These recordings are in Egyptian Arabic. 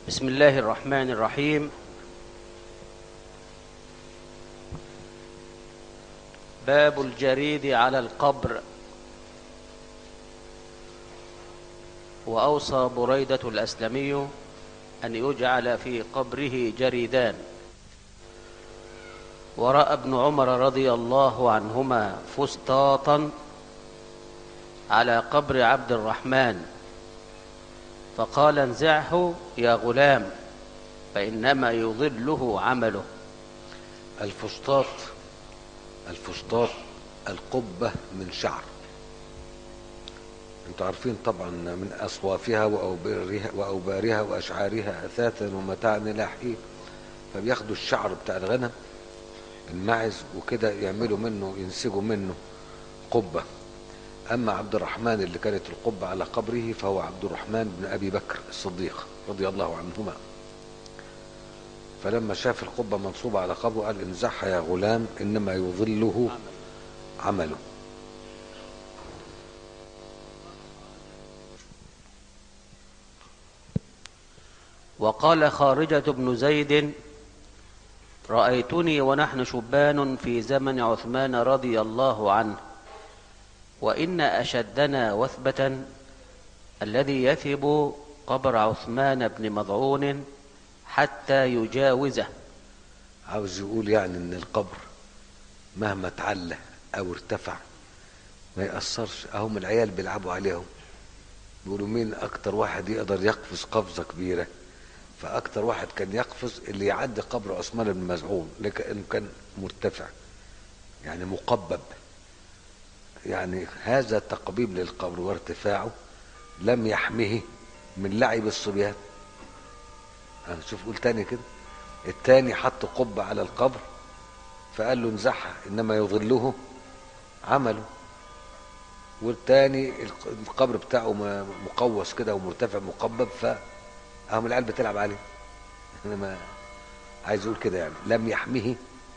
بسم الله الرحمن الرحيم باب الجريد على القبر وأوصى بريدة الأسلمي أن يجعل في قبره جريدان ورأى ابن عمر رضي الله عنهما فسطاطا على قبر عبد الرحمن فقال انزعه يا غلام فإنما يضله عمله الفسطاط الفسطاط القبة من شعر انتوا عارفين طبعا من أصوافها وأوبارها, وأوبارها وأشعارها أثاثا ومتاعا إلى حين فبياخدوا الشعر بتاع الغنم المعز وكده يعملوا منه ينسجوا منه قبة أما عبد الرحمن اللي كانت القبة على قبره فهو عبد الرحمن بن أبي بكر الصديق رضي الله عنهما فلما شاف القبة منصوبة على قبره قال انزعها يا غلام إنما يظله عمله وقال خارجة بن زيد رأيتني ونحن شبان في زمن عثمان رضي الله عنه وإن أشدنا وثبة الذي يثب قبر عثمان بن مضعون حتى يجاوزه عاوز يقول يعني ان القبر مهما تعلى او ارتفع ما يأثرش اهم العيال بيلعبوا عليهم بيقولوا مين اكتر واحد يقدر يقفز قفزة كبيرة فاكتر واحد كان يقفز اللي يعدي قبر عثمان بن مزعون لكنه كان مرتفع يعني مقبب يعني هذا تقبيب للقبر وارتفاعه لم يحمه من لعب الصبيان شوف قول تاني كده التاني حط قبة على القبر فقال له انزعها انما يظله عمله والتاني القبر بتاعه مقوس كده ومرتفع مقبب فهم العيال بتلعب عليه انما عايز يقول كده يعني لم يحمه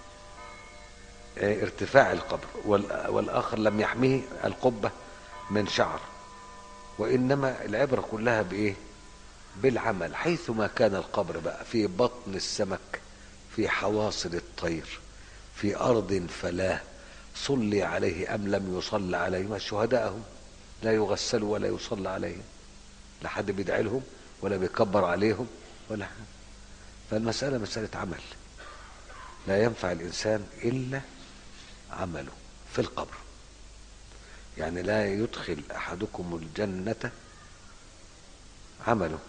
ارتفاع القبر والآخر لم يحمه القبة من شعر وإنما العبرة كلها بإيه بالعمل حيثما كان القبر بقى في بطن السمك في حواصل الطير في أرض فلاه صلي عليه أم لم يصلى عليه ما شهداءهم لا يغسلوا ولا يصلى عليهم لا حد بيدعي لهم ولا بيكبر عليهم ولا حد فالمسألة مسألة عمل لا ينفع الإنسان إلا عمله في القبر يعني لا يدخل احدكم الجنة عمله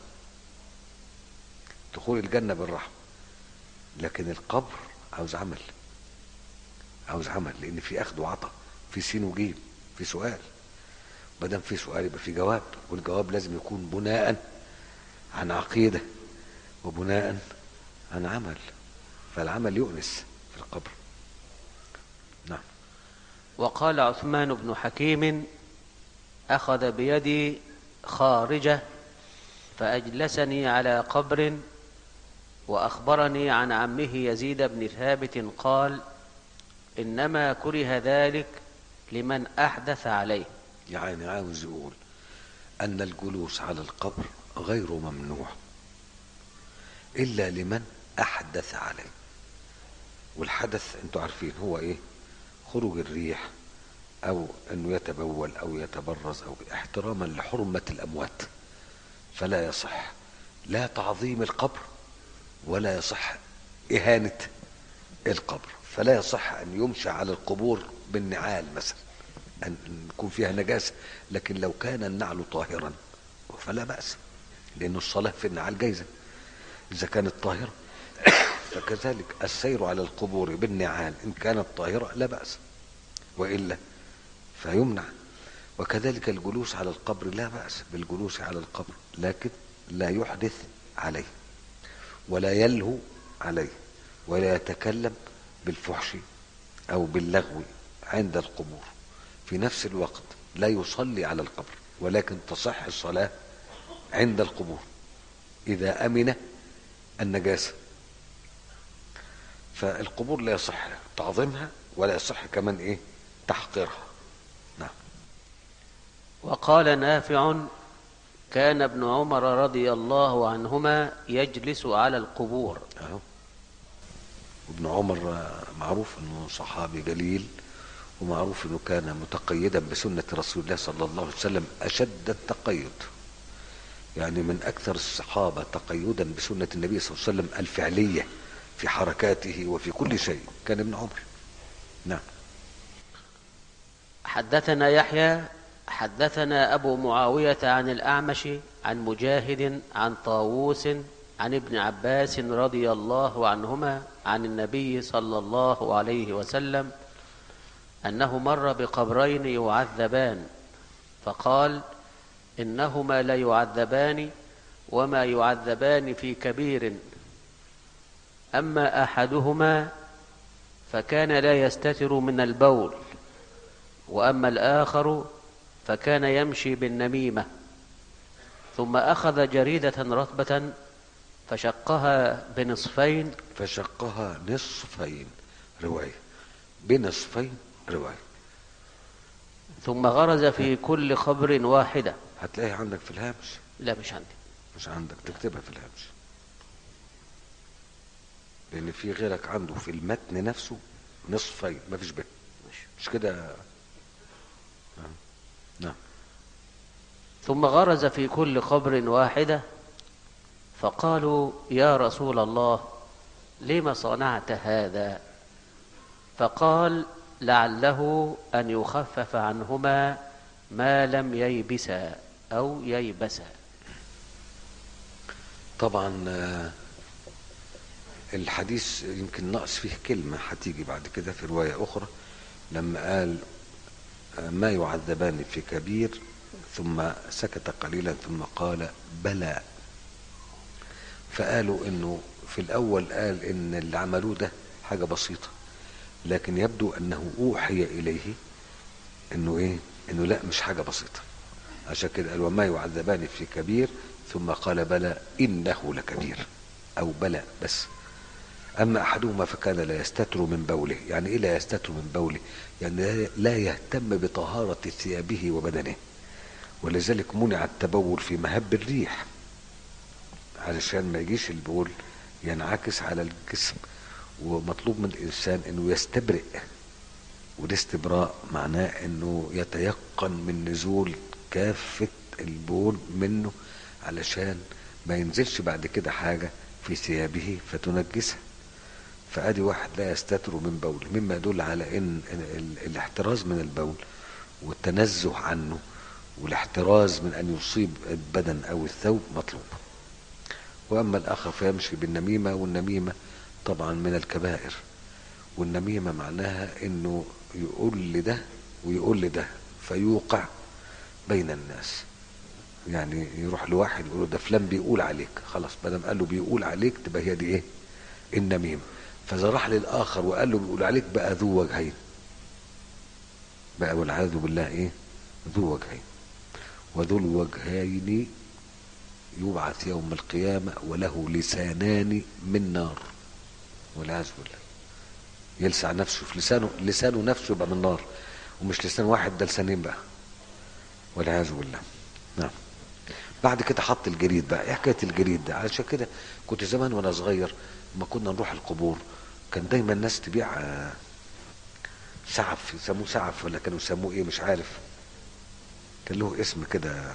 دخول الجنة بالرحمة لكن القبر عاوز عمل عاوز عمل لان في اخذ وعطاء في سين وجيم في سؤال ما دام في سؤال يبقى في جواب والجواب لازم يكون بناء عن عقيده وبناء عن عمل فالعمل يؤنس في القبر نعم وقال عثمان بن حكيم أخذ بيدي خارجة فأجلسني على قبر وأخبرني عن عمه يزيد بن ثابت قال إنما كره ذلك لمن أحدث عليه يعني عاوز يقول أن الجلوس على القبر غير ممنوع إلا لمن أحدث عليه والحدث انتوا عارفين هو ايه خروج الريح او انه يتبول او يتبرز او احتراما لحرمة الاموات فلا يصح لا تعظيم القبر ولا يصح اهانة القبر فلا يصح ان يمشى على القبور بالنعال مثلا ان يكون فيها نجاسة لكن لو كان النعل طاهرا فلا بأس لأن الصلاة في النعال جايزة إذا كانت طاهرة فكذلك السير على القبور بالنعال إن كانت طاهرة لا بأس وإلا فيمنع وكذلك الجلوس على القبر لا بأس بالجلوس على القبر لكن لا يحدث عليه ولا يلهو عليه ولا يتكلم بالفحش أو باللغو عند القبور في نفس الوقت لا يصلي على القبر ولكن تصح الصلاة عند القبور إذا أمن النجاسة فالقبور لا يصح تعظيمها ولا يصح كمان ايه تحقيرها نعم وقال نافع كان ابن عمر رضي الله عنهما يجلس على القبور اهو وابن عمر آه، معروف انه صحابي جليل ومعروف انه كان متقيدا بسنة رسول الله صلى الله عليه وسلم اشد التقيد يعني من اكثر الصحابة تقيدا بسنة النبي صلى الله عليه وسلم الفعلية في حركاته وفي كل شيء كان ابن عمر نعم حدثنا يحيى حدثنا أبو معاوية عن الأعمش عن مجاهد عن طاووس عن ابن عباس رضي الله عنهما عن النبي صلى الله عليه وسلم أنه مر بقبرين يعذبان فقال إنهما ليعذبان وما يعذبان في كبير أما أحدهما فكان لا يستتر من البول وأما الآخر فكان يمشي بالنميمة ثم أخذ جريدة رطبة فشقها بنصفين فشقها نصفين رواية بنصفين رواية ثم غرز في كل خبر واحدة هتلاقيها عندك في الهامش لا مش عندي مش عندك تكتبها في الهامش لان في غيرك عنده في المتن نفسه نصفين ما فيش به ماشي. مش كده نعم. نعم ثم غرز في كل خبر واحدة فقالوا يا رسول الله لم صنعت هذا فقال لعله أن يخفف عنهما ما لم ييبسا أو ييبسا طبعا آه، الحديث يمكن ناقص فيه كلمة هتيجي بعد كده في رواية أخرى لما قال آه، ما يعذبان في كبير ثم سكت قليلا ثم قال بلى فقالوا انه في الاول قال ان اللي عملوه ده حاجة بسيطة لكن يبدو انه اوحي اليه انه ايه انه لا مش حاجة بسيطة عشان كده قال وما يعذبان في كبير ثم قال بلى انه لكبير او بلى بس اما احدهما فكان لا يستتر من بوله يعني ايه لا يستتر من بوله يعني لا يهتم بطهارة ثيابه وبدنه ولذلك منع التبول في مهب الريح علشان ما يجيش البول ينعكس على الجسم ومطلوب من الانسان انه يستبرئ والاستبراء معناه انه يتيقن من نزول كافة البول منه علشان ما ينزلش بعد كده حاجة في ثيابه فتنجسها فادي واحد لا يستتر من بول مما يدل على ان ال- الاحتراز من البول والتنزه عنه والاحتراز من ان يصيب البدن او الثوب مطلوب واما الاخر فيمشي بالنميمه والنميمه طبعا من الكبائر والنميمه معناها انه يقول لده ويقول لده فيوقع بين الناس يعني يروح لواحد يقول له ده فلان بيقول عليك خلاص ما دام قال له بيقول عليك تبقى هي دي ايه النميمه فاذا راح للاخر وقال له بيقول عليك بقى ذو وجهين بقى والعياذ بالله ايه ذو وجهين وذو الوجهين يبعث يوم القيامة وله لسانان من نار والعياذ بالله يلسع نفسه في لسانه لسانه نفسه يبقى من نار ومش لسان واحد ده لسانين بقى والعياذ بالله نعم بعد كده حط الجريد بقى ايه حكايه الجريد ده علشان كده كنت زمان وانا صغير لما كنا نروح القبور كان دايما الناس تبيع آه، سعف يسموه سعف ولا كانوا يسموه ايه مش عارف كان له اسم كده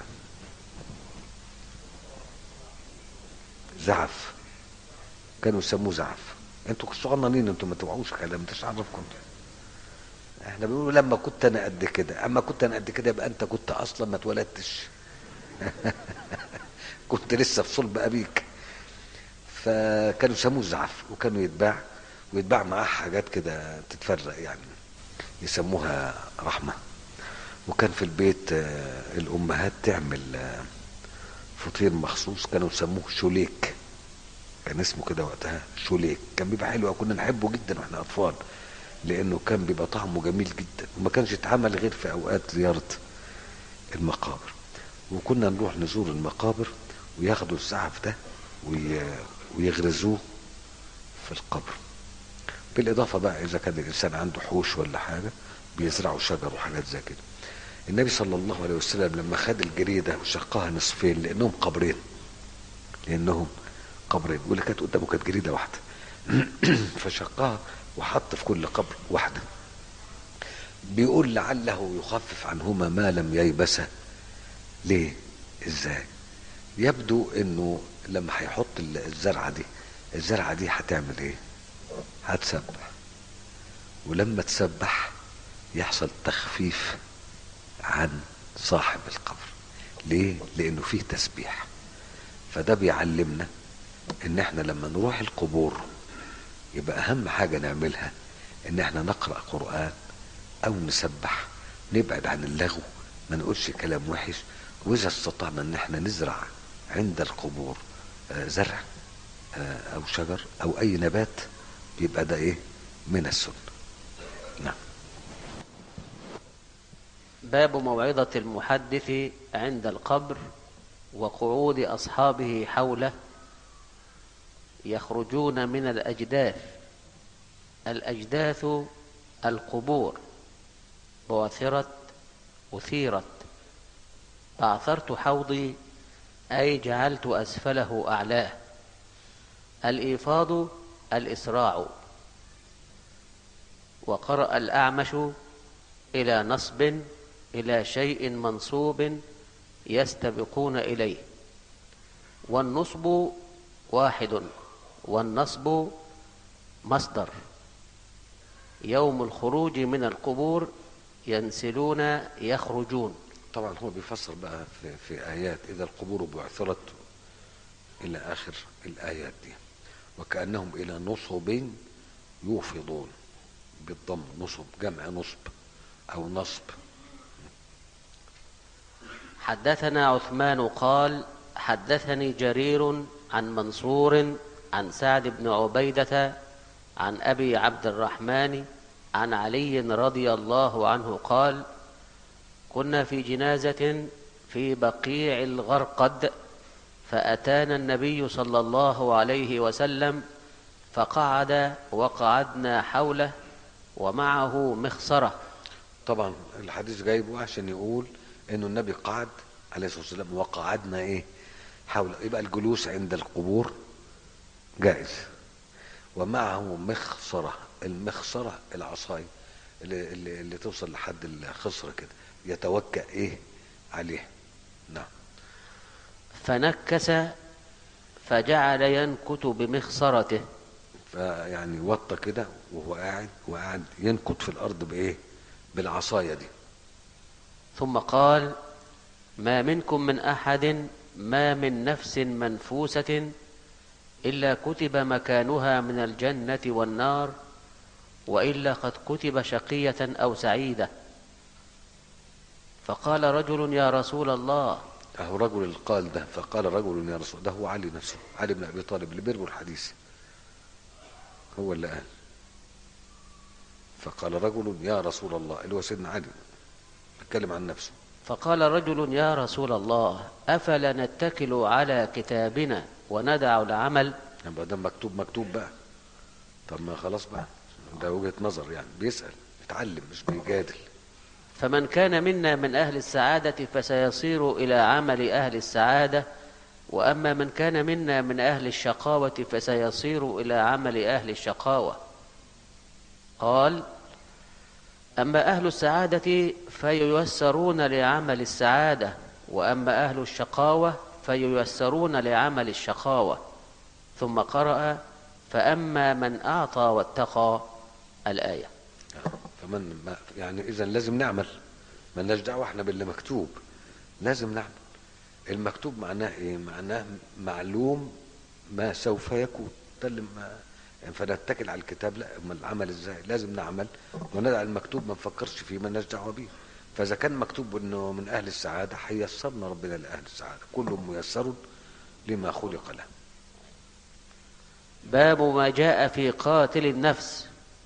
زعف كانوا يسموه زعف انتوا كنتوا صغننين انتوا ما توعوش كلام مش عارفكم احنا بنقول لما كنت انا قد كده اما كنت انا قد كده يبقى انت كنت اصلا ما اتولدتش كنت لسه في صلب ابيك فكانوا يسموه زعف وكانوا يتباع ويتباع معاه حاجات كده تتفرق يعني يسموها رحمه وكان في البيت آه، الامهات تعمل آه، فطير مخصوص كانوا يسموه شوليك كان اسمه كده وقتها شوليك كان بيبقى حلو كنا نحبه جدا واحنا اطفال لانه كان بيبقى طعمه جميل جدا وما كانش يتعمل غير في اوقات زياره المقابر وكنا نروح نزور المقابر وياخدوا الزعف ده وي... ويغرزوه في القبر بالاضافه بقى اذا كان الانسان عنده حوش ولا حاجه بيزرعوا شجر وحاجات زي كده النبي صلى الله عليه وسلم لما خد الجريدة وشقها نصفين لأنهم قبرين لأنهم قبرين واللي كانت قدامه كانت جريدة واحدة فشقها وحط في كل قبر واحدة بيقول لعله يخفف عنهما ما لم ييبسا ليه ازاي يبدو انه لما هيحط الزرعه دي الزرعه دي هتعمل ايه هتسبح ولما تسبح يحصل تخفيف عن صاحب القبر ليه لانه فيه تسبيح فده بيعلمنا ان احنا لما نروح القبور يبقى اهم حاجه نعملها ان احنا نقرا قران او نسبح نبعد عن اللغو ما نقولش كلام وحش واذا استطعنا ان احنا نزرع عند القبور آه، زرع آه، او شجر او اي نبات يبقى ده ايه من السنه نعم باب موعظة المحدث عند القبر وقعود أصحابه حوله يخرجون من الأجداث الأجداث القبور بعثرت أثيرت أعثرت حوضي أي جعلت أسفله أعلاه الإيفاض الإسراع وقرأ الأعمش إلى نصب إلى شيء منصوب يستبقون إليه والنصب واحد والنصب مصدر يوم الخروج من القبور ينسلون يخرجون طبعا هو بيفسر بقى في, في ايات اذا القبور بعثرت الى اخر الايات دي وكانهم الى نصب يوفضون بالضم نصب جمع نصب او نصب حدثنا عثمان قال حدثني جرير عن منصور عن سعد بن عبيدة عن أبي عبد الرحمن عن علي رضي الله عنه قال كنا في جنازة في بقيع الغرقد فأتانا النبي صلى الله عليه وسلم فقعد وقعدنا حوله ومعه مخصرة طبعا الحديث جايبه عشان يقول انه النبي قعد عليه الصلاه والسلام وقعدنا ايه حول يبقى الجلوس عند القبور جائز ومعه مخصره المخصره العصايه اللي, اللي, اللي توصل لحد الخصر كده يتوكأ ايه عليه نعم فنكس فجعل ينكت بمخصرته فيعني وطى كده وهو قاعد وقاعد ينكت في الارض بايه بالعصايه دي ثم قال ما منكم من احد ما من نفس منفوسه الا كتب مكانها من الجنه والنار والا قد كتب شقيه او سعيده فقال رجل يا رسول الله اهو رجل اللي قال ده فقال رجل يا رسول ده هو علي نفسه علي بن ابي طالب اللي بيروي الحديث هو اللي قال فقال رجل يا رسول الله اللي هو سيدنا علي بيتكلم عن نفسه فقال رجل يا رسول الله افلا نتكل على كتابنا وندع العمل يبقى ده مكتوب مكتوب بقى طب ما خلاص بقى ده وجهة نظر يعني بيسأل يتعلم مش بيجادل فمن كان منا من اهل السعاده فسيصير الى عمل اهل السعاده واما من كان منا من اهل الشقاوه فسيصير الى عمل اهل الشقاوه قال اما اهل السعاده فييسرون لعمل السعاده واما اهل الشقاوه فييسرون لعمل الشقاوه ثم قرا فاما من اعطى واتقى الايه فمن ما يعني اذا لازم نعمل مالناش دعوه احنا باللي مكتوب لازم نعمل المكتوب معناه ايه معناه معلوم ما سوف يكون ده اللي ما يعني فنتكل على الكتاب لا امال العمل ازاي لازم نعمل وندع المكتوب ما نفكرش فيه مالناش دعوه بيه فاذا كان مكتوب انه من اهل السعاده هيسرنا ربنا لاهل السعاده كل ميسر لما خلق له باب ما جاء في قاتل النفس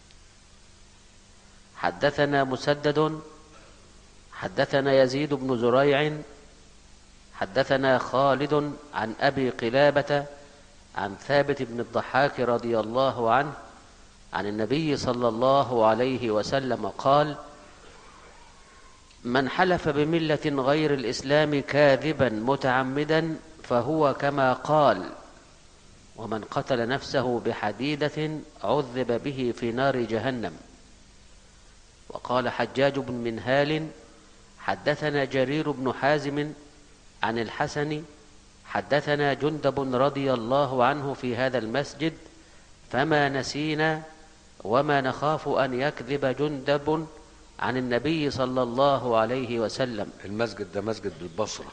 حدثنا مسدد حدثنا يزيد بن زريع حدثنا خالد عن ابي قلابه عن ثابت بن الضحاك رضي الله عنه عن النبي صلى الله عليه وسلم قال من حلف بملة غير الإسلام كاذبا متعمدا فهو كما قال ومن قتل نفسه بحديدة عذب به في نار جهنم وقال حجاج بن منهال حدثنا جرير بن حازم عن الحسن حدثنا جندب رضي الله عنه في هذا المسجد فما نسينا وما نخاف أن يكذب جندب عن النبي صلى الله عليه وسلم المسجد ده مسجد بالبصرة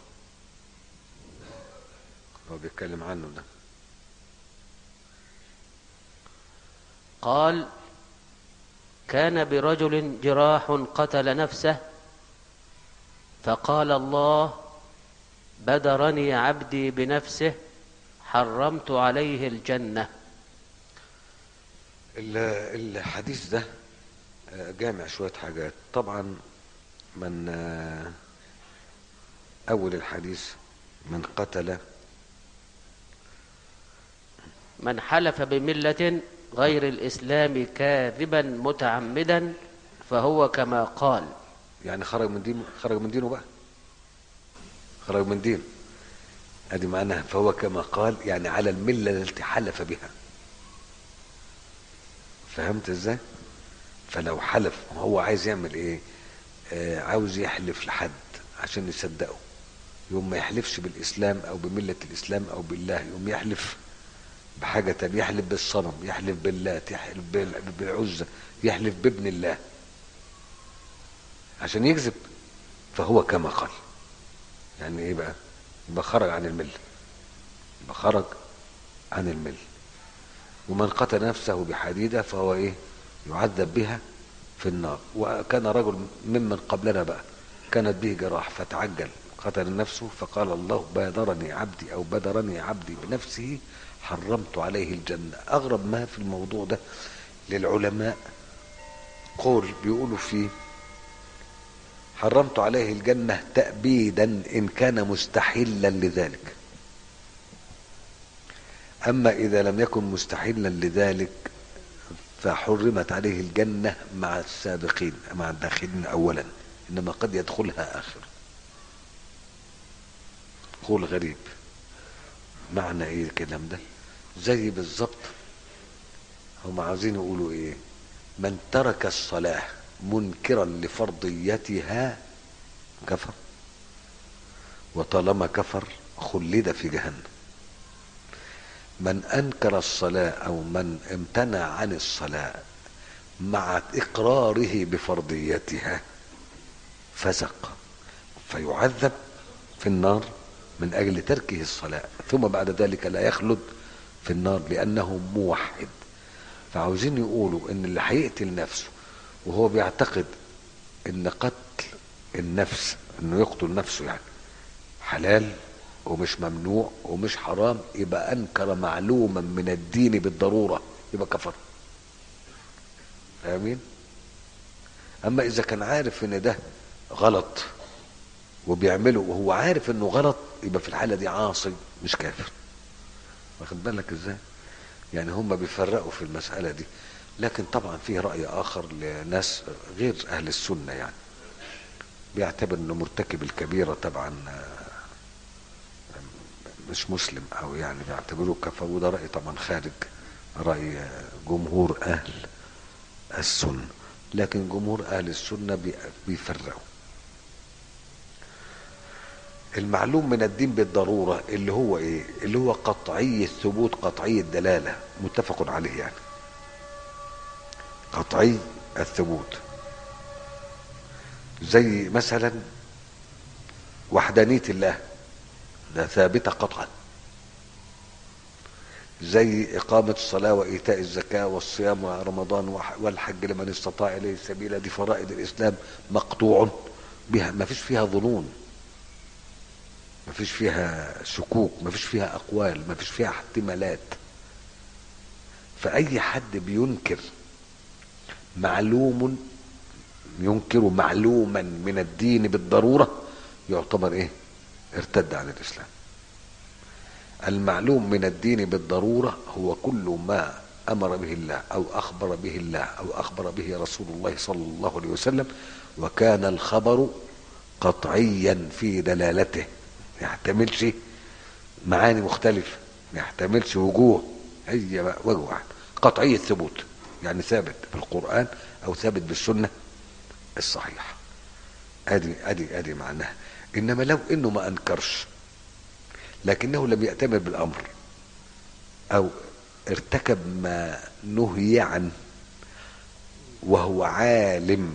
هو بيتكلم عنه ده قال كان برجل جراح قتل نفسه فقال الله بدرني عبدي بنفسه حرمت عليه الجنة ال- الحديث ده آه، جامع شوية حاجات طبعا من آه، أول الحديث من قتل من حلف بملة غير الإسلام كاذبا متعمدا فهو كما قال يعني خرج من دينه خرج من دينه بقى خرج من دينه ادي معناها فهو كما قال يعني على المله التي حلف بها فهمت ازاي فلو حلف هو عايز يعمل ايه آه عاوز يحلف لحد عشان يصدقه يوم ما يحلفش بالاسلام او بمله الاسلام او بالله يوم يحلف بحاجه تانية يحلف بالصنم يحلف باللات يحلف بال- بالعزى يحلف بابن الله عشان يكذب فهو كما قال يعني ايه بقى يبقى خرج عن المله يبقى خرج عن المله ومن قتل نفسه بحديده فهو ايه يعذب بها في النار وكان رجل ممن قبلنا بقى كانت به جراح فتعجل قتل نفسه فقال الله بادرني عبدي او بدرني عبدي بنفسه حرمت عليه الجنه اغرب ما في الموضوع ده للعلماء قول بيقولوا فيه حرمت عليه الجنة تأبيدا إن كان مستحلا لذلك أما إذا لم يكن مستحلا لذلك فحرمت عليه الجنة مع السابقين مع الداخلين أولا إنما قد يدخلها آخر قول غريب معنى إيه الكلام ده زي بالظبط هم عاوزين يقولوا إيه من ترك الصلاة منكرا لفرضيتها كفر وطالما كفر خلد في جهنم من انكر الصلاه او من امتنع عن الصلاه مع اقراره بفرضيتها فسق فيعذب في النار من اجل تركه الصلاه ثم بعد ذلك لا يخلد في النار لانه موحد فعاوزين يقولوا ان اللي هيقتل نفسه وهو بيعتقد ان قتل النفس انه يقتل نفسه يعني حلال ومش ممنوع ومش حرام يبقى انكر معلوما من الدين بالضروره يبقى كفر فاهمين اما اذا كان عارف ان ده غلط وبيعمله وهو عارف انه غلط يبقى في الحاله دي عاصي مش كافر واخد بالك ازاي يعني هم بيفرقوا في المساله دي لكن طبعا فيه راي اخر لناس غير اهل السنه يعني بيعتبر انه مرتكب الكبيره طبعا مش مسلم او يعني بيعتبروه كفر وده راي طبعا خارج راي جمهور اهل السنه لكن جمهور اهل السنه بيفرقوا المعلوم من الدين بالضروره اللي هو ايه اللي هو قطعي الثبوت قطعي الدلاله متفق عليه يعني قطعي الثبوت زي مثلا وحدانيه الله ده ثابته قطعا زي إقامة الصلاة وإيتاء الزكاة والصيام ورمضان والحج لمن استطاع إليه سبيلا دي فرائض الإسلام مقطوع بها ما فيش فيها ظنون ما فيش فيها شكوك ما فيش فيها أقوال ما فيش فيها احتمالات فأي حد بينكر معلوم ينكر معلوما من الدين بالضرورة يعتبر إيه ارتد عن الإسلام المعلوم من الدين بالضرورة هو كل ما أمر به الله أو أخبر به الله أو أخبر به رسول الله صلى الله عليه وسلم وكان الخبر قطعيا في دلالته ما يحتملش معاني مختلفة ما يحتملش وجوه هي وجه واحد قطعي الثبوت يعني ثابت بالقرآن أو ثابت بالسنة الصحيحة ادي ادي ادي معناها انما لو انه ما انكرش لكنه لم يأتمر بالامر او ارتكب ما نهي عنه وهو عالم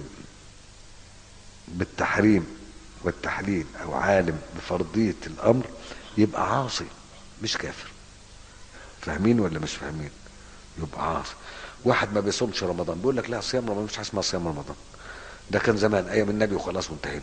بالتحريم والتحليل او عالم بفرضية الامر يبقى عاصي مش كافر فاهمين ولا مش فاهمين يبقى عاصي واحد ما بيصومش رمضان بيقول لك لا صيام رمضان مش حاجه اسمها صيام رمضان ده كان زمان ايام النبي وخلاص وانتهينا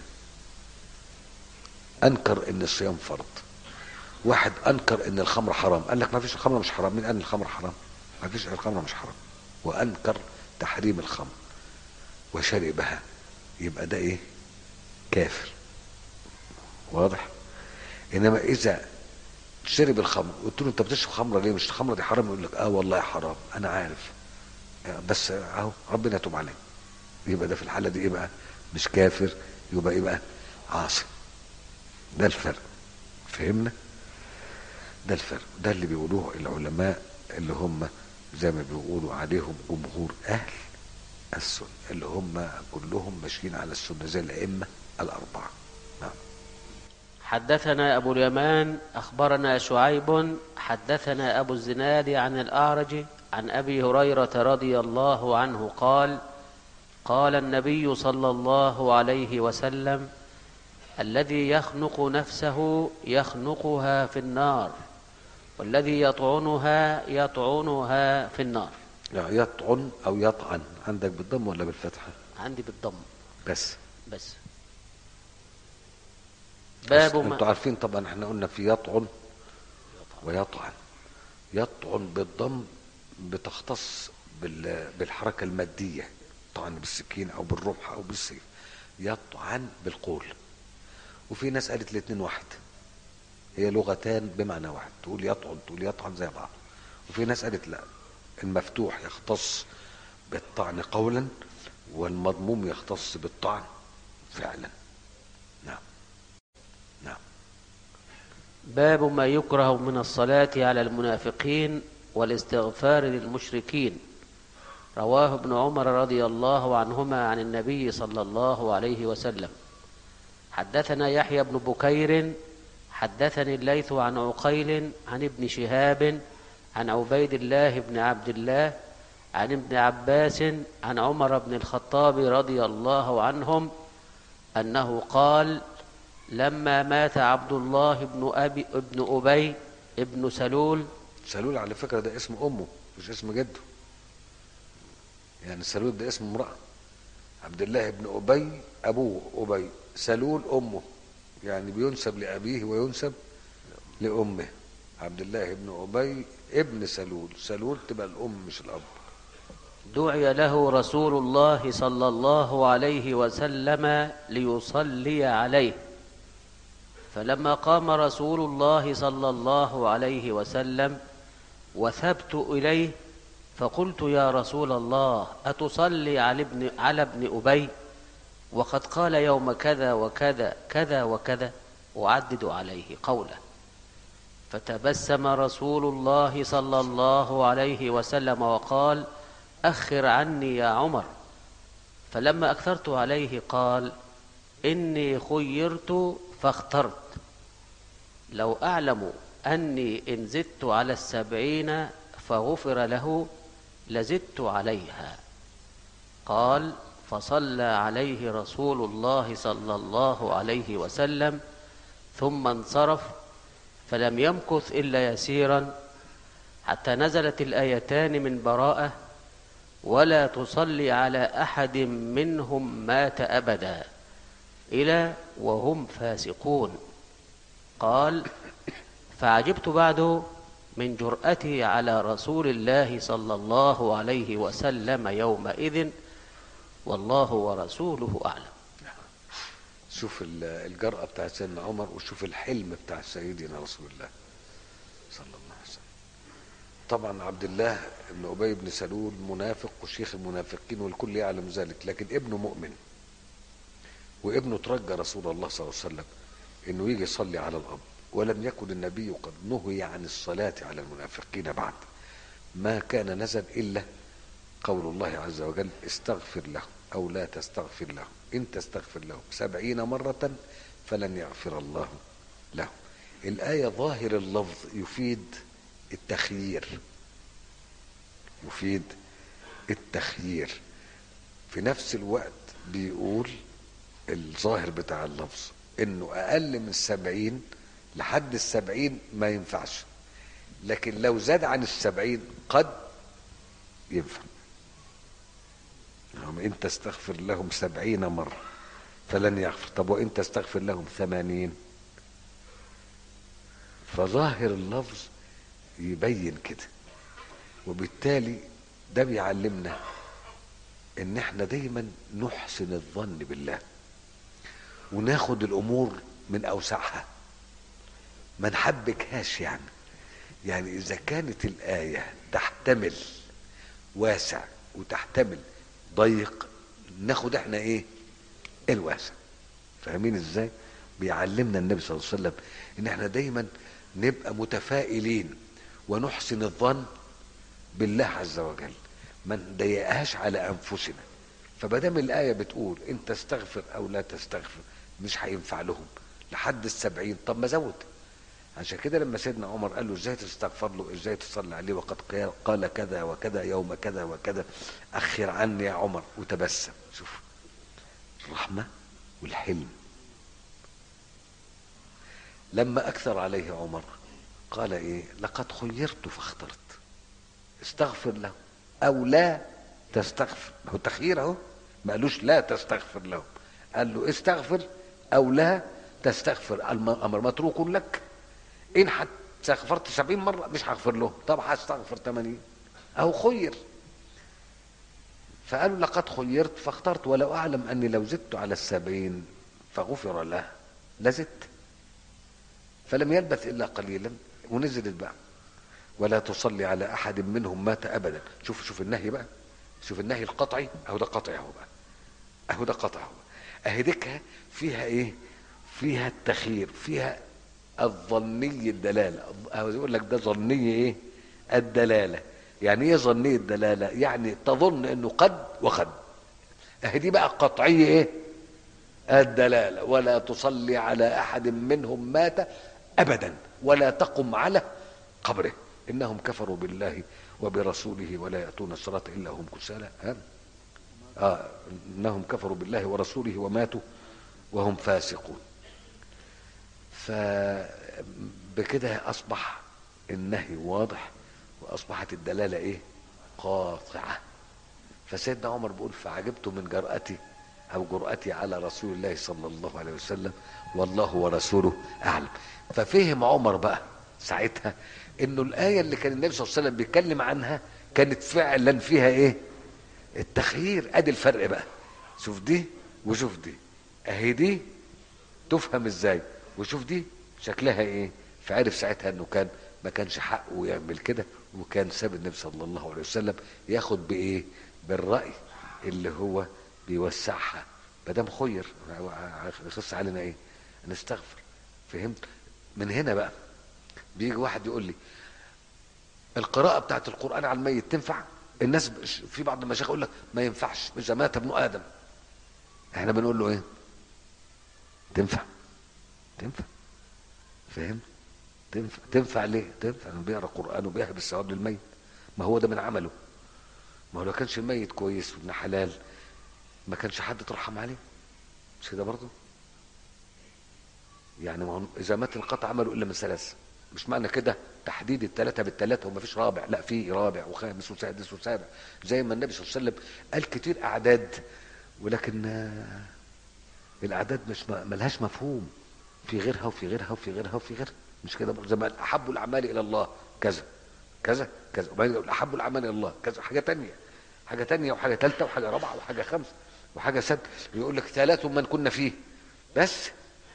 انكر ان الصيام فرض واحد انكر ان الخمر حرام قال لك ما فيش الخمر مش حرام مين قال الخمر حرام ما فيش الخمر مش حرام وانكر تحريم الخمر وشربها يبقى ده ايه كافر واضح انما اذا شرب الخمر قلت له انت بتشرب خمره ليه مش الخمره دي حرام يقول لك اه والله حرام انا عارف بس اهو ربنا يتوب عليه يبقى ده في الحاله دي ايه بقى مش كافر يبقى ايه بقى عاصي ده الفرق فهمنا ده الفرق ده اللي بيقولوه العلماء اللي هم زي ما بيقولوا عليهم جمهور اهل السنه اللي هم كلهم ماشيين على السنه زي الائمه الاربعه نعم حدثنا أبو اليمان أخبرنا شعيب حدثنا أبو الزناد عن الأعرج عن أبي هريرة رضي الله عنه قال قال النبي صلى الله عليه وسلم الذي يخنق نفسه يخنقها في النار والذي يطعنها يطعنها في النار لا يطعن او يطعن عندك بالضم ولا بالفتحه عندي بالضم بس بس باب انتوا ما عارفين طبعا احنا قلنا في يطعن ويطعن يطعن بالضم بتختص بال- بالحركة المادية طعن بالسكين او بالرمح او بالسيف يطعن بالقول وفي ناس قالت الاتنين واحد هي لغتان بمعنى واحد تقول يطعن تقول يطعن زي بعض وفي ناس قالت لا المفتوح يختص بالطعن قولا والمضموم يختص بالطعن فعلا نعم نعم باب ما يكره من الصلاة على المنافقين والاستغفار للمشركين رواه ابن عمر رضي الله عنهما عن النبي صلى الله عليه وسلم حدثنا يحيى بن بكير حدثني الليث عن عقيل عن ابن شهاب عن عبيد الله بن عبد الله عن ابن عباس عن عمر بن الخطاب رضي الله عنهم أنه قال لما مات عبد الله بن أبي ابن أبي ابن سلول سلول على فكرة ده اسم أمه مش اسم جده يعني سلول ده اسم امرأة عبد الله بن أبي أبوه أبي سلول أمه يعني بينسب لأبيه وينسب لأمه عبد الله بن أبي ابن سلول سلول تبقى الأم مش الأب دعي له رسول الله صلى الله عليه وسلم ليصلي عليه فلما قام رسول الله صلى الله عليه وسلم وثبت إليه فقلت يا رسول الله أتصلي على ابن, على ابن أبي وقد قال يوم كذا وكذا كذا وكذا أعدد عليه قوله فتبسم رسول الله صلى الله عليه وسلم وقال أخر عني يا عمر فلما أكثرت عليه قال إني خيرت فاخترت لو أعلم أني إن زدت على السبعين فغفر له لزدت عليها قال فصلى عليه رسول الله صلى الله عليه وسلم ثم انصرف فلم يمكث إلا يسيرا حتى نزلت الآيتان من براءة ولا تصلي على أحد منهم مات أبدا إلى وهم فاسقون قال فعجبت بعد من جرأتي على رسول الله صلى الله عليه وسلم يومئذ والله ورسوله أعلم شوف ال- الجرأة بتاعت سيدنا عمر وشوف الحلم بتاع سيدنا رسول الله صلى الله عليه وسلم طبعا عبد الله بن أبي بن سلول منافق وشيخ المنافقين والكل يعلم ذلك لكن ابنه مؤمن وابنه ترجى رسول الله صلى الله عليه وسلم انه يجي يصلي على الاب ولم يكن النبي قد نهي عن الصلاة على المنافقين بعد ما كان نزل إلا قول الله عز وجل استغفر له أو لا تستغفر له إن تستغفر له سبعين مرة فلن يغفر الله له الآية ظاهر اللفظ يفيد التخيير يفيد التخيير في نفس الوقت بيقول الظاهر بتاع اللفظ انه اقل من السبعين لحد السبعين ما ينفعش لكن لو زاد عن السبعين قد ينفع هم إن تستغفر لهم سبعين مرة فلن يغفر طب وإن تستغفر لهم ثمانين فظاهر اللفظ يبين كده وبالتالي ده بيعلمنا ان احنا دايما نحسن الظن بالله وناخد الامور من اوسعها ما نحبكهاش يعني يعني اذا كانت الايه تحتمل واسع وتحتمل ضيق ناخد احنا ايه الواسع فاهمين ازاي بيعلمنا النبي صلى الله عليه وسلم ان احنا دايما نبقى متفائلين ونحسن الظن بالله عز وجل ما نضيقهاش على انفسنا فمادام الايه بتقول ان تستغفر او لا تستغفر مش هينفع لهم لحد السبعين طب ما زود عشان كده لما سيدنا عمر قال له ازاي تستغفر له ازاي تصلي عليه وقد قال كذا وكذا يوم كذا وكذا اخر عني يا عمر وتبسم شوف الرحمه والحلم لما اكثر عليه عمر قال ايه لقد خيرت فاخترت استغفر له او لا تستغفر هو تخيير اهو ما قالوش لا تستغفر له قال له استغفر او لا تستغفر الامر متروك لك ان استغفرت سبعين مرة مش هغفر له طب هستغفر ثمانين او خير فقالوا لقد خيرت فاخترت ولو اعلم اني لو زدت على السبعين فغفر له لزدت فلم يلبث الا قليلا ونزلت بقى ولا تصلي على احد منهم مات ابدا شوف شوف النهي بقى شوف النهي القطعي اهو ده قطعي اهو بقى اهو ده قطعي اهو اهي ديكها فيها ايه فيها التخيير فيها الظني الدلاله أو يقول لك ده ظني ايه الدلاله يعني ايه ظني الدلاله يعني تظن انه قد وقد اهي دي بقى قطعيه ايه الدلاله ولا تصلي على احد منهم مات ابدا ولا تقم على قبره انهم كفروا بالله وبرسوله ولا ياتون الصلاه الا هم كسالى ها آه انهم كفروا بالله ورسوله وماتوا وهم فاسقون فبكده اصبح النهي واضح واصبحت الدلاله ايه قاطعه فسيدنا عمر بيقول فعجبت من جرأتي او جرأتي على رسول الله صلى الله عليه وسلم والله ورسوله اعلم ففهم عمر بقى ساعتها انه الايه اللي كان النبي صلى الله عليه وسلم بيتكلم عنها كانت فعلا فيها ايه التخيير ادي الفرق بقى شوف دي وشوف دي اهي دي تفهم ازاي وشوف دي شكلها ايه فعرف ساعتها انه كان ما كانش حقه يعمل كده وكان ساب النبي صلى الله عليه وسلم ياخد بايه بالراي اللي هو بيوسعها ما دام خير يخص علينا ايه نستغفر فهمت من هنا بقى بيجي واحد يقول لي القراءة بتاعت القرآن على الميت تنفع الناس في بعض المشايخ يقول لك ما ينفعش إذا مات ابن آدم احنا بنقول له ايه تنفع تنفع فاهم تنفع تنفع ليه تنفع انه بيقرا قرآن وبيهب الثواب للميت ما هو ده من عمله ما هو لو كانش الميت كويس وابن حلال ما كانش حد ترحم عليه مش كده برضه يعني ما هو اذا مات انقطع عمله الا من ثلاث مش معنى كده تحديد الثلاثه بالثلاثه وما فيش رابع لا في رابع وخامس وسادس وسابع زي ما النبي صلى الله عليه وسلم قال كتير اعداد ولكن الاعداد مش ملهاش مفهوم في غيرها وفي غيرها وفي غيرها وفي غيرها مش كده زي ما احب الاعمال الى الله كذا كذا كذا وبعدين يقول احب الاعمال الى الله كذا حاجه تانية حاجه تانية وحاجه ثالثه وحاجه رابعه وحاجه خمسه وحاجه سادسه يقول لك ثلاث من كنا فيه بس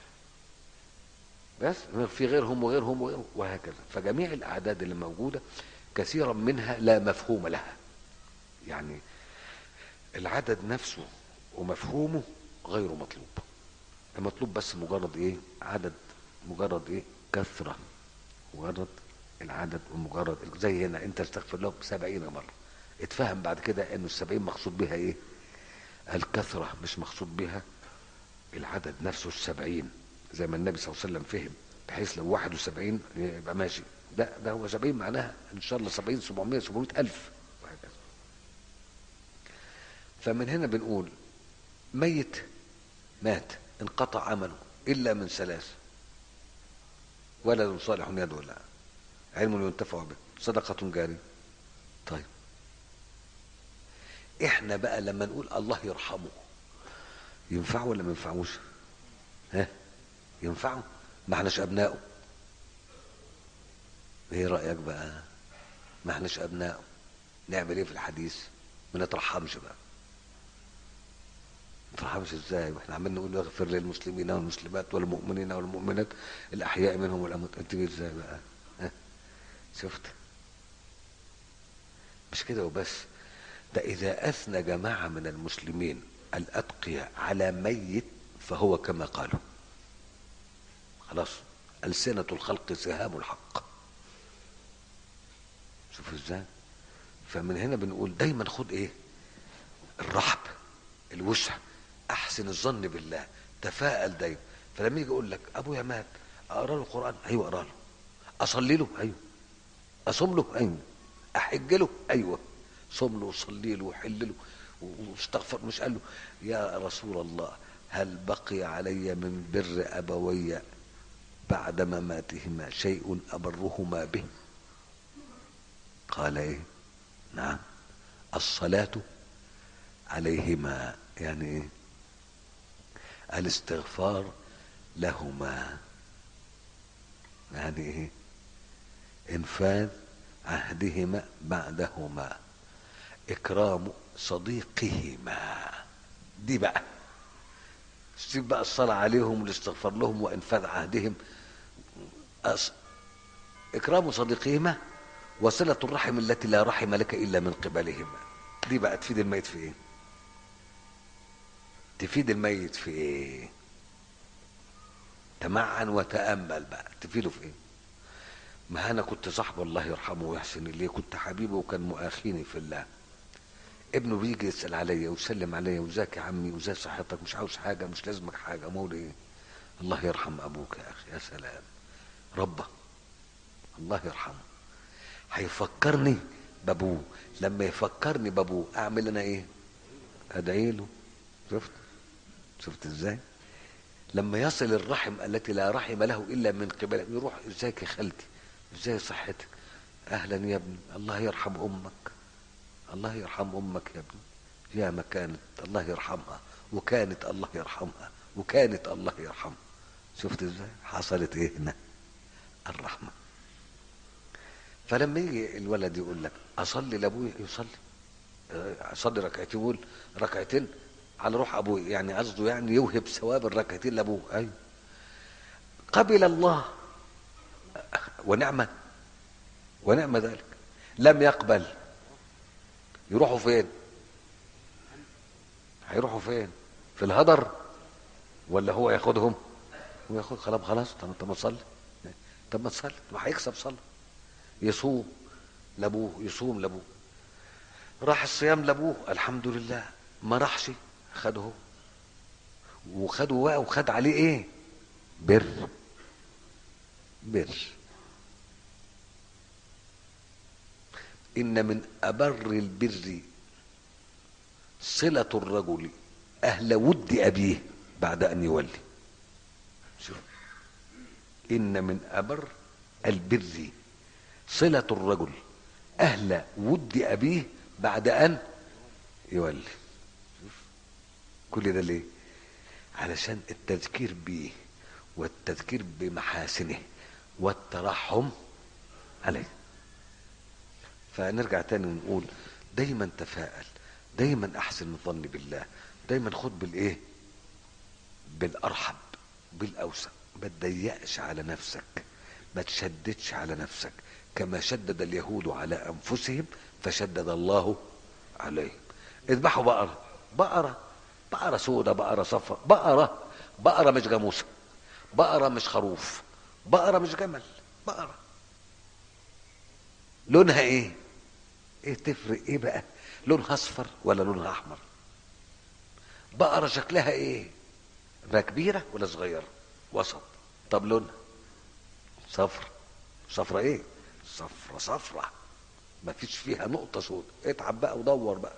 بس في غيرهم وغيرهم وغيرهم وهكذا فجميع الاعداد اللي موجوده كثيرا منها لا مفهوم لها يعني العدد نفسه ومفهومه غير مطلوب المطلوب بس مجرد ايه عدد مجرد ايه كثرة مجرد العدد ومجرد زي هنا انت استغفر له سبعين مرة اتفهم بعد كده انه السبعين مقصود بها ايه الكثرة مش مقصود بها العدد نفسه السبعين زي ما النبي صلى الله عليه وسلم فهم بحيث لو واحد وسبعين يبقى ماشي لا ده هو سبعين معناها ان شاء الله سبعين سبعمية سبعمية الف وهكذا فمن هنا بنقول ميت مات انقطع عمله الا من ثلاث ولد صالح يدعو له علم ينتفع به صدقة جارية طيب احنا بقى لما نقول الله يرحمه ينفعه ولا ما ينفعوش ها ينفعه ما احناش ابنائه ايه رايك بقى ما احناش ابنائه نعمل ايه في الحديث ما نترحمش بقى ما نترحمش ازاي واحنا عمالين نقول اغفر للمسلمين والمسلمات والمؤمنين والمؤمنات الاحياء منهم والاموات انت ازاي بقى ها شفت مش كده وبس ده إذا أثنى جماعة من المسلمين الأتقياء على ميت فهو كما قالوا خلاص ألسنة الخلق سهام الحق شوفوا ازاي فمن هنا بنقول دايما خد ايه الرحب الوسع احسن الظن بالله تفاءل دايما فلما يجي يقول لك ابويا مات اقرا له القران ايوه اقرا له اصلي له ايوه اصوم له ايوه احج له ايوه صوم له وصلي له وحل له واستغفر مش قال له يا رسول الله هل بقي علي من بر ابوي بعد مماتهما شيء ابرهما به قال ايه نعم الصلاه عليهما يعني ايه الاستغفار لهما يعني ايه انفاذ عهدهما بعدهما اكرام صديقهما دي بقى سيب بقى الصلاة عليهم والاستغفار لهم وانفاذ عهدهم أص... اكرام صديقهما وصلة الرحم التي لا رحم لك الا من قبلهما دي بقى تفيد الميت في ايه تفيد الميت في ايه تمعن وتأمل بقى تفيده في ايه ما انا كنت صاحبه الله يرحمه ويحسن اليه كنت حبيبه وكان مؤاخيني في الله ابنه بيجي يسال عليا ويسلم عليا وازيك يا عمي وازاي صحتك مش عاوز حاجه مش لازمك حاجه مولي ايه الله يرحم ابوك يا اخي يا سلام ربه الله يرحمه هيفكرني بابوه لما يفكرني بابوه اعمل انا ايه ادعي له شفت شفت ازاي لما يصل الرحم التي لا رحم له الا من قبله يروح ازيك يا خالتي ازاي صحتك اهلا يا ابني الله يرحم امك الله يرحم امك يا ابني يا ما كانت الله يرحمها وكانت الله يرحمها وكانت الله يرحمها شفت ازاي حصلت ايه هنا الرحمه فلما يجي الولد يقول لك اصلي لابويا يصلي اصلي ركعتين يقول ركعتين على روح ابوي يعني قصده يعني يوهب ثواب الركعتين لابوه ايوه قبل الله ونعمه ونعم ذلك لم يقبل يروحوا فين هيروحوا فين في الهدر ولا هو ياخدهم هو ياخد خلاص خلاص طب انت ما تصلي طب ما تصلي ما هيكسب صلاه يصوم لابوه يصوم لابوه راح الصيام لابوه الحمد لله ما راحش خده وخده بقى وخد عليه ايه بر بر ان من ابر البر صلة الرجل اهل ود ابيه بعد ان يولي شوف ان من ابر البر صلة الرجل اهل ود ابيه بعد ان يولي شوف كل ده ليه علشان التذكير بيه والتذكير بمحاسنه والترحم عليه فنرجع تاني ونقول دايما تفائل دايما احسن الظن بالله دايما خد بالايه بالارحب بالاوسع ما تضيقش على نفسك ما تشددش على نفسك كما شدد اليهود على انفسهم فشدد الله عليهم اذبحوا بقره بقره بقره سودة بقره صفراء بقره بقرة مش جاموسة بقرة مش خروف بقرة مش جمل بقرة لونها ايه ايه تفرق ايه بقى لونها اصفر ولا لونها احمر بقرة شكلها ايه بقى كبيرة ولا صغيرة وسط طب لونها صفر صفرة ايه صفرة صفرة ما فيش فيها نقطة سود اتعب بقى ودور بقى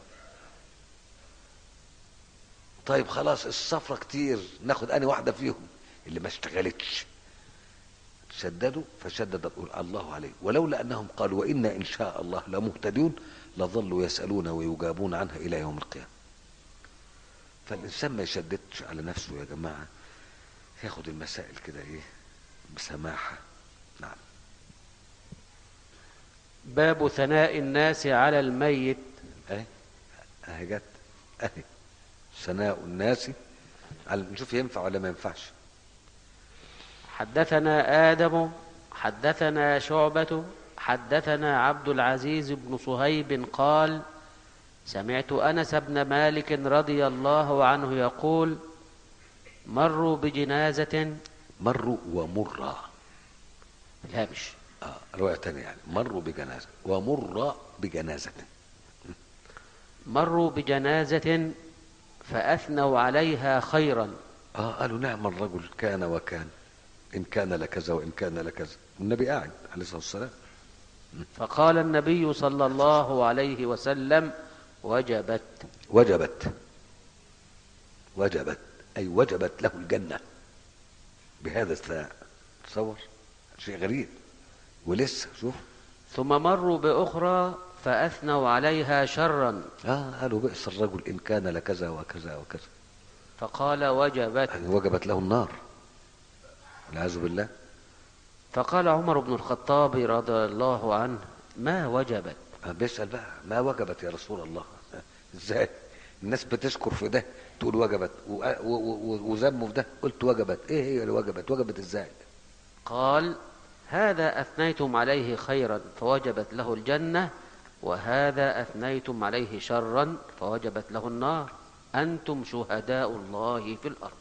طيب خلاص الصفرة كتير ناخد اني واحدة فيهم اللي ما اشتغلتش شددوا فشدد يقول الله عليه ولولا انهم قالوا وانا ان شاء الله لمهتدون لظلوا يسالون ويجابون عنها الى يوم القيامه فالانسان ما يشددش على نفسه يا جماعه ياخد المسائل كده ايه بسماحه نعم باب ثناء الناس على الميت اهي اهي جت اهي ثناء الناس على نشوف ينفع ولا ما ينفعش حدثنا آدم حدثنا شعبة حدثنا عبد العزيز بن صهيب قال سمعت أنس بن مالك رضي الله عنه يقول مروا بجنازة مروا ومرا الهامش آه رواية تانية يعني مروا بجنازة ومر بجنازة مروا بجنازة فأثنوا عليها خيرا اه قالوا نعم الرجل كان وكان ان كان لكذا وان كان لكذا والنبي قاعد عليه الصلاه والسلام فقال النبي صلى الله عليه وسلم وجبت وجبت وجبت اي وجبت له الجنه بهذا الثناء تصور شيء غريب ولسه شوف ثم مروا بأخرى فأثنوا عليها شرا اه قالوا بئس الرجل ان كان لكذا وكذا وكذا فقال وجبت يعني وجبت له النار والعياذ بالله فقال عمر بن الخطاب رضي الله عنه ما وجبت آه، بيسأل بقى ما وجبت يا رسول الله ازاي الناس بتشكر في ده تقول وجبت و- و- و- وذموا في ده قلت وجبت ايه هي اللي وجبت وجبت ازاي قال هذا أثنيتم عليه خيرا فوجبت له الجنة وهذا أثنيتم عليه شرا فوجبت له النار أنتم شهداء الله في الأرض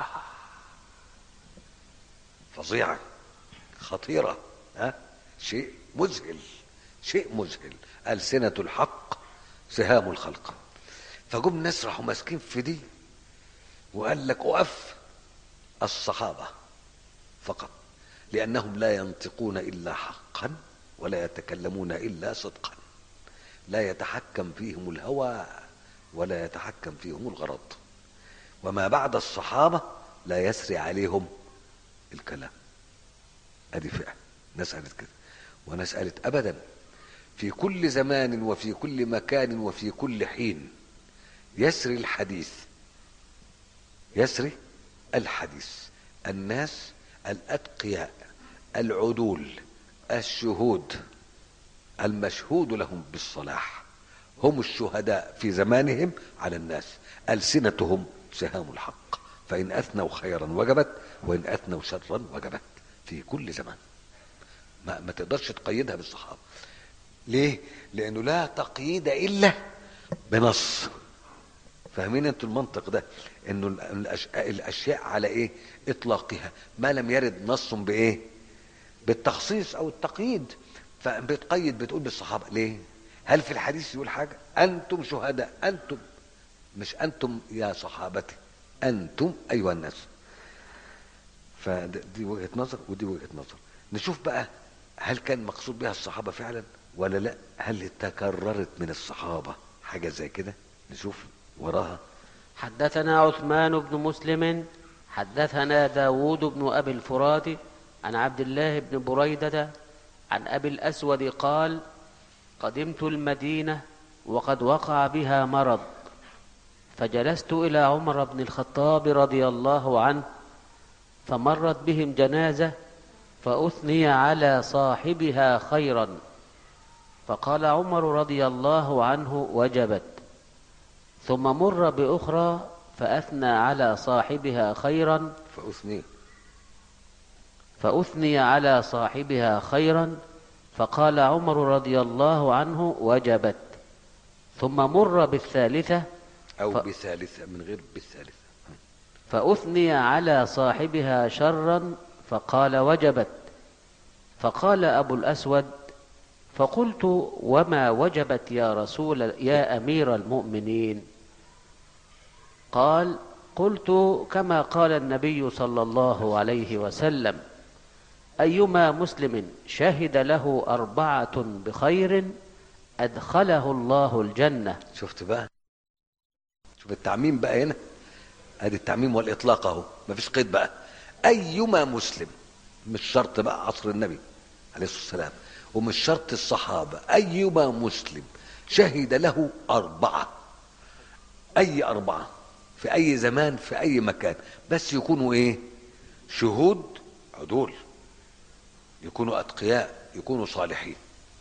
فظيعة خطيرة ها شيء مذهل شيء مذهل ألسنة الحق سهام الخلق فجم ناس راحوا ماسكين في دي وقال لك أقف الصحابة فقط لأنهم لا ينطقون إلا حقا ولا يتكلمون إلا صدقا لا يتحكم فيهم الهوى ولا يتحكم فيهم الغرض وما بعد الصحابة لا يسري عليهم الكلام ادي فئه ناس قالت كده وناس قالت ابدا في كل زمان وفي كل مكان وفي كل حين يسري الحديث يسري الحديث الناس الاتقياء العدول الشهود المشهود لهم بالصلاح هم الشهداء في زمانهم على الناس ألسنتهم سهام الحق فإن أثنوا خيرا وجبت وإن أثنوا شرا وجبت في كل زمان ما, ما تقدرش تقيدها بالصحابة ليه؟ لأنه لا تقييد إلا بنص فاهمين انتوا المنطق ده انه الأش- الاشياء على ايه اطلاقها ما لم يرد نص بايه بالتخصيص او التقييد فبتقيد بتقول بالصحابه ليه هل في الحديث يقول حاجه انتم شهداء انتم مش انتم يا صحابتي انتم ايها الناس فدي وجهه نظر ودي وجهه نظر نشوف بقى هل كان مقصود بها الصحابه فعلا ولا لا هل تكررت من الصحابه حاجه زي كده نشوف وراها حدثنا عثمان بن مسلم حدثنا داود بن أبي الفرات عن عبد الله بن بريدة عن أبي الأسود قال قدمت المدينة وقد وقع بها مرض فجلست إلى عمر بن الخطاب رضي الله عنه فمرت بهم جنازة فأثني على صاحبها خيرا فقال عمر رضي الله عنه وجبت ثم مر بأخرى فأثنى على صاحبها خيرا فاثني فأثني على صاحبها خيرا فقال عمر رضي الله عنه وجبت ثم مر بالثالثة او ف- بثالثه من غير بالثالثه فأثني على صاحبها شرا فقال وجبت فقال أبو الأسود فقلت وما وجبت يا رسول يا أمير المؤمنين قال قلت كما قال النبي صلى الله عليه وسلم أيما مسلم شهد له أربعة بخير أدخله الله الجنة شفت بقى شوف التعميم بقى هنا ادي التعميم والاطلاق اهو مفيش قيد بقى ايما مسلم مش شرط بقى عصر النبي عليه الصلاه والسلام ومش شرط الصحابه ايما مسلم شهد له اربعه اي اربعه في اي زمان في اي مكان بس يكونوا ايه شهود عدول يكونوا اتقياء يكونوا صالحين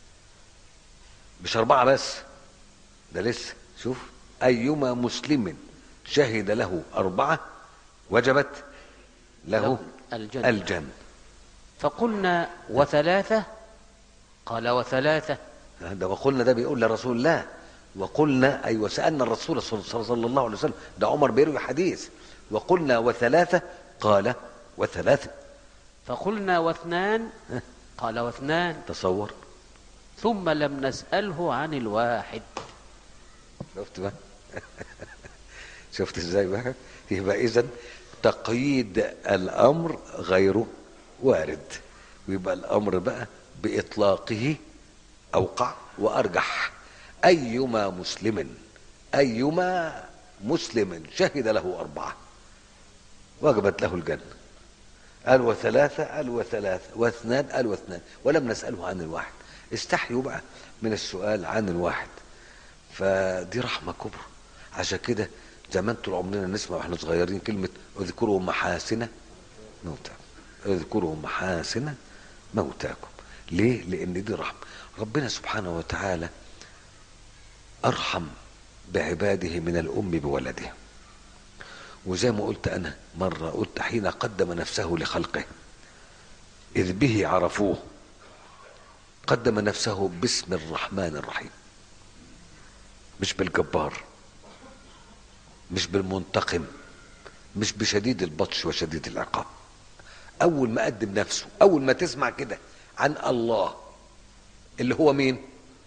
مش اربعه بس ده لسه شوف ايما مسلم شهد له اربعه وجبت له له الجنة. الجنه فقلنا وثلاثة قال وثلاثة ده وقلنا ده بيقول لرسول الله وقلنا اي وسالنا الرسول صلى صلى الله عليه وسلم ده عمر بيروي حديث وقلنا وثلاثه قال وثلاثه فقلنا واثنان قال واثنان تصور ثم لم نسأله عن الواحد شفت بقى شفت ازاي بقى يبقى اذا تقييد الامر غير وارد ويبقى الامر بقى باطلاقه اوقع وارجح ايما مسلم ايما مسلم شهد له اربعه وجبت له الجنه قال وثلاثة قال وثلاثة واثنان قال واثنان ولم نسأله عن الواحد استحيوا بقى من السؤال عن الواحد فدي رحمة كبرى عشان كده زمان طول عمرنا نسمع واحنا صغيرين كلمة اذكروا محاسن موتاكم اذكروا محاسن موتاكم ليه؟ لأن دي رحمة ربنا سبحانه وتعالى أرحم بعباده من الأم بولدها وزي ما قلت أنا مرة قلت حين قدم نفسه لخلقه إذ به عرفوه قدم نفسه باسم الرحمن الرحيم مش بالجبار مش بالمنتقم مش بشديد البطش وشديد العقاب اول ما قدم نفسه اول ما تسمع كده عن الله اللي هو مين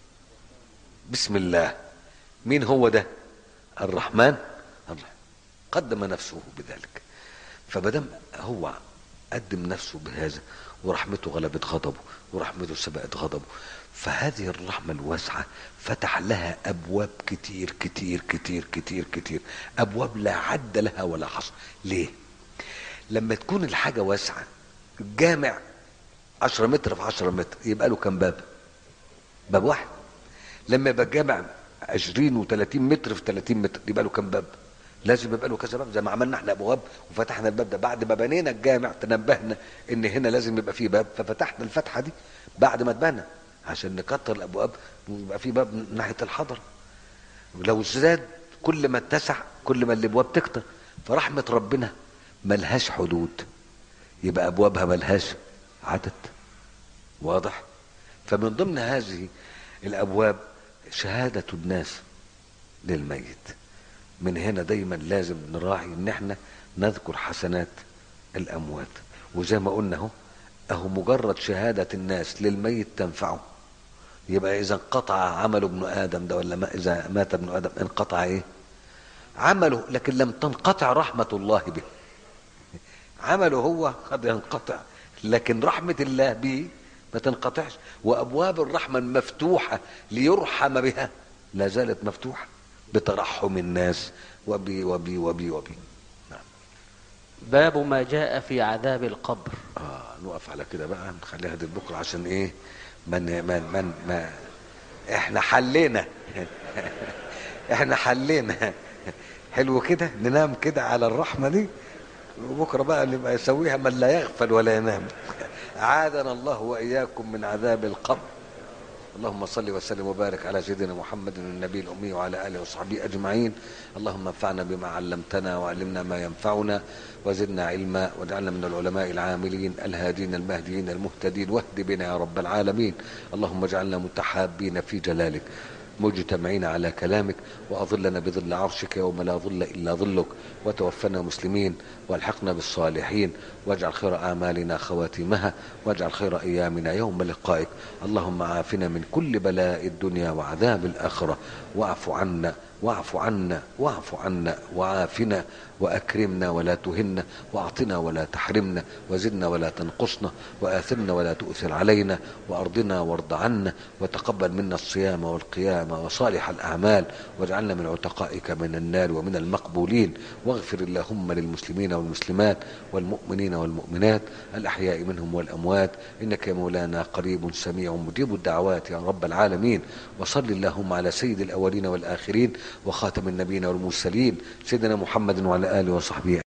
بسم الله مين هو ده الرحمن الرحيم قدم نفسه بذلك فمادام هو قدم نفسه بهذا ورحمته غلبت غضبه ورحمته سبقت غضبه فهذه الرحمة الواسعة فتح لها أبواب كتير كتير كتير كتير كتير أبواب لا عد لها ولا حصر ليه؟ لما تكون الحاجة واسعة الجامع 10 متر في 10 متر يبقى له كم باب؟ باب واحد لما يبقى الجامع 20 و30 متر في 30 متر يبقى له كم باب؟ لازم يبقى له كذا باب زي ما عملنا احنا ابواب وفتحنا الباب ده بعد ما بنينا الجامع تنبهنا ان هنا لازم يبقى فيه باب ففتحنا الفتحه دي بعد ما اتبنى عشان نكتر الابواب ويبقى في باب ناحيه الحضر لو زاد كل ما اتسع كل ما الابواب تكتر فرحمه ربنا ملهاش حدود يبقى ابوابها ملهاش عدد واضح فمن ضمن هذه الابواب شهاده الناس للميت من هنا دايما لازم نراعي ان احنا نذكر حسنات الاموات وزي ما قلنا اهو اهو مجرد شهادة الناس للميت تنفعه يبقى اذا انقطع عمل ابن ادم ده ولا ما اذا مات ابن ادم انقطع ايه عمله لكن لم تنقطع رحمة الله به عمله هو قد ينقطع لكن رحمة الله به ما تنقطعش وابواب الرحمة المفتوحة ليرحم بها لا زالت مفتوحة بترحم الناس وبي وبي وبي وبي نعم باب ما جاء في عذاب القبر اه نقف على كده بقى نخليها دي بكره عشان ايه من من من ما احنا حلينا احنا حلينا حلو كده ننام كده على الرحمه دي وبكره بقى نبقى يسويها من لا يغفل ولا ينام عادنا الله واياكم من عذاب القبر اللهم صل وسلم وبارك على سيدنا محمد النبي الأمي وعلى آله وصحبه أجمعين اللهم انفعنا بما علمتنا وعلمنا ما ينفعنا وزدنا علما واجعلنا من العلماء العاملين الهادين المهديين المهتدين واهد بنا يا رب العالمين اللهم اجعلنا متحابين في جلالك مجتمعين على كلامك وأظلنا بظل عرشك يوم لا ظل إلا ظلك وتوفنا مسلمين والحقنا بالصالحين واجعل خير أعمالنا خواتيمها واجعل خير أيامنا يوم لقائك اللهم عافنا من كل بلاء الدنيا وعذاب الآخرة واعف عنا واعف عنا واعف عنا وعافنا وأكرمنا ولا تهنا وأعطنا ولا تحرمنا وزدنا ولا تنقصنا وآثرنا ولا تؤثر علينا وأرضنا وارض عنا وتقبل منا الصيام والقيام وصالح الأعمال واجعلنا من عتقائك من النار ومن المقبولين واغفر اللهم للمسلمين والمسلمات والمؤمنين والمؤمنات الأحياء منهم والأموات إنك يا مولانا قريب سميع مجيب الدعوات يا رب العالمين وصل اللهم على سيد الأولين والآخرين وخاتم النبيين والمرسلين سيدنا محمد وعلى آله وصحبه